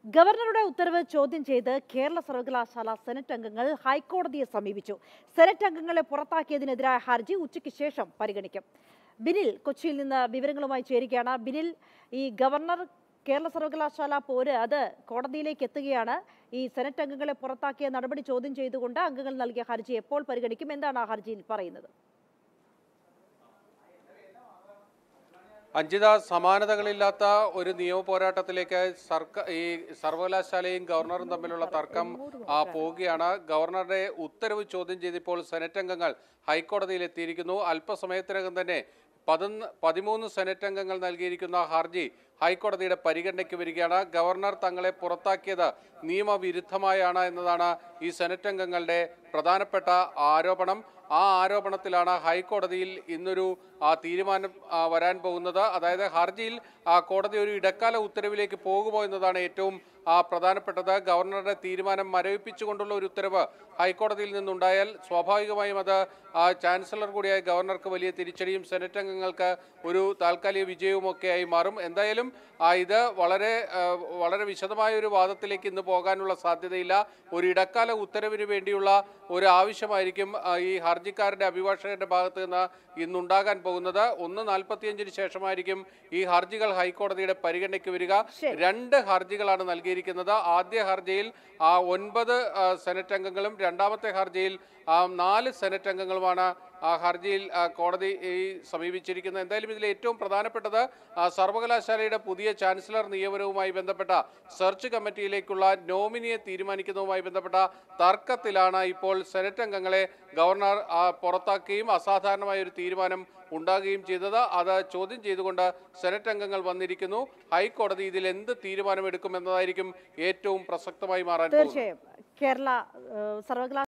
ഗവർണറുടെ ഉത്തരവ് ചോദ്യം ചെയ്ത് കേരള സർവകലാശാല സെനറ്റ് അംഗങ്ങൾ ഹൈക്കോടതിയെ സമീപിച്ചു സെനറ്റ് അംഗങ്ങളെ പുറത്താക്കിയതിനെതിരായ ഹർജി ഉച്ചയ്ക്ക് ശേഷം പരിഗണിക്കും ബിനിൽ കൊച്ചിയിൽ നിന്ന് വിവരങ്ങളുമായി ചേരുകയാണ് ബിനിൽ ഈ ഗവർണർ കേരള സർവകലാശാല പോര് അത് കോടതിയിലേക്ക് എത്തുകയാണ് ഈ സെനറ്റ് അംഗങ്ങളെ പുറത്താക്കിയ നടപടി ചോദ്യം ചെയ്തുകൊണ്ട് അംഗങ്ങൾ നൽകിയ ഹർജി എപ്പോൾ പരിഗണിക്കും എന്താണ് ആ ഹർജിയിൽ പറയുന്നത് അഞ്ജിത സമാനതകളില്ലാത്ത ഒരു നിയമ പോരാട്ടത്തിലേക്ക് സർക്കാർ ഈ സർവകലാശാലയും ഗവർണറും തമ്മിലുള്ള തർക്കം ആ, പോവുകയാണ് ഗവർണറുടെ ഉത്തരവ് ചോദ്യം ചെയ്തപ്പോൾ സെനറ്റ് അംഗങ്ങൾ ഹൈക്കോടതിയിൽ എത്തിയിരിക്കുന്നു അല്പസമയത്തിനകം തന്നെ പതിനൊന്ന് പതിമൂന്ന് സെനറ്റ് അംഗങ്ങൾ നൽകിയിരിക്കുന്ന ഹർജി ഹൈക്കോടതിയുടെ പരിഗണനയ്ക്ക് വരികയാണ് ഗവർണർ തങ്ങളെ പുറത്താക്കിയത് നിയമവിരുദ്ധമായാണ് എന്നതാണ് ഈ സെനറ്റ് അംഗങ്ങളുടെ പ്രധാനപ്പെട്ട ആരോപണം ആ ആരോപണത്തിലാണ് ഹൈക്കോടതിയിൽ ഇന്നൊരു ആ, തീരുമാനം ആ, വരാൻ പോകുന്നത് അതായത് ഹർജിയിൽ ആ, കോടതി ഒരു ഇടക്കാല ഉത്തരവിലേക്ക് പോകുമോ എന്നതാണ് ഏറ്റവും ആ, പ്രധാനപ്പെട്ടത് ഗവർണറുടെ തീരുമാനം മരവിപ്പിച്ചുകൊണ്ടുള്ള ഒരു ഉത്തരവ് ഹൈക്കോടതിയിൽ നിന്നുണ്ടായാൽ സ്വാഭാവികമായും അത് ആ, ചാൻസലർ കൂടിയായ ഗവർണർക്ക് വലിയ തിരിച്ചടിയും സെനറ്റ് അംഗങ്ങൾക്ക് ഒരു താൽക്കാലിക വിജയവും ഒക്കെയായി മാറും എന്തായാലും ആ, ഇത് വളരെ ആ, വളരെ വിശദമായ ഒരു വാദത്തിലേക്ക് ഇന്ന് പോകാനുള്ള സാധ്യതയില്ല ഒരു ഇടക്കാല ഉത്തരവിന് വേണ്ടിയുള്ള ഒരു ആവശ്യമായിരിക്കും ആ, ഈ ഹർജിക്കാരുടെ അഭിഭാഷകരുടെ ഭാഗത്ത് നിന്ന് ഇന്നുണ്ടാകാൻ പോകുന്നത് ഒന്ന് നാൽപ്പത്തിയഞ്ചിന് ശേഷമായിരിക്കും ഈ ഹർജികൾ ഹൈക്കോടതിയുടെ പരിഗണനയ്ക്ക് വരിക ശരി. രണ്ട് ഹർജികളാണ് നൽകിയിരിക്കുന്നത് ആദ്യ ഹർജിയിൽ ആ ഒൻപത് ആ, സെനറ്റ് അംഗങ്ങളും രണ്ടാമത്തെ ഹർജിയിൽ ആ, നാല് സെനറ്റ് അംഗങ്ങളുമാണ് ആ ഹർജിയിൽ ആ, കോടതി ഈ സമീപിച്ചിരിക്കുന്നത് എന്തായാലും ഇതിൽ ഏറ്റവും പ്രധാനപ്പെട്ടത് ആ, സർവകലാശാലയുടെ പുതിയ ചാൻസലർ നിയമനവുമായി ബന്ധപ്പെട്ട സെർച്ച് കമ്മിറ്റിയിലേക്കുള്ള നോമിനിയെ തീരുമാനിക്കുന്നതുമായി ബന്ധപ്പെട്ട തർക്കത്തിലാണ് ഇപ്പോൾ സെനറ്റ് അംഗങ്ങളെ ഗവർണർ ആ, പുറത്താക്കുകയും അസാധാരണമായ ഒരു തീരുമാനം ഉണ്ടാകുകയും ചെയ്തത് അത് ചോദ്യം ചെയ്തുകൊണ്ട് സെനറ്റ് അംഗങ്ങൾ വന്നിരിക്കുന്നു ഹൈക്കോടതി ഇതിൽ എന്ത് തീരുമാനമെടുക്കും എന്നതായിരിക്കും ഏറ്റവും പ്രസക്തമായി മാറാൻ പോകുന്നത് തീർച്ചയായും കേരള ഏഹ്, സർവകലാശാല